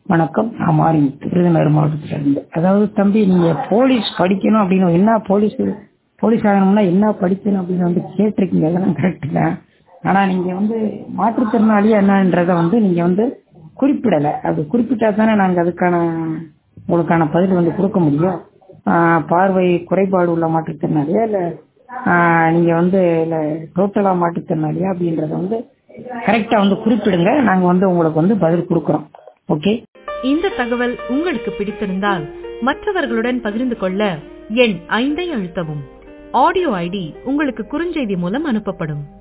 வணக்கம் நான் மாரிமுத்து விருதுநகர் மாவட்டத்திலிருந்து அதாவது தம்பி நீங்க போலீஸ் படிக்கணும் அப்படின்னு என்ன போலீஸ் போலீஸ் ஆகணும்னா என்ன படிக்கணும் அப்படின்னு வந்து கேட்டிருக்கீங்க அதெல்லாம் கரெக்டு தான் ஆனால் நீங்கள் வந்து மாற்றுத்திறனாளியா என்னன்றதை வந்து நீங்கள் வந்து குறிப்பிடலை அது குறிப்பிட்டா தானே நாங்கள் அதுக்கான உங்களுக்கான பதில் வந்து கொடுக்க முடியும் ஆஹ் பார்வை குறைபாடு உள்ள மாற்றுத்திறனாளியா இல்லை நீங்கள் வந்து இல்லை டோட்டலாக மாற்றுத்திறனாளியா அப்படின்றத வந்து கரெக்டாக வந்து குறிப்பிடுங்க நாங்கள் வந்து உங்களுக்கு வந்து பதில் கொடுக்குறோம் ஓகே இந்த தகவல் உங்களுக்கு பிடித்திருந்தால் மற்றவர்களுடன் பகிர்ந்து கொள்ள எண் ஐந்தை அழுத்தவும் ஆடியோ ஐடி உங்களுக்கு குறுஞ்செய்தி மூலம் அனுப்பப்படும்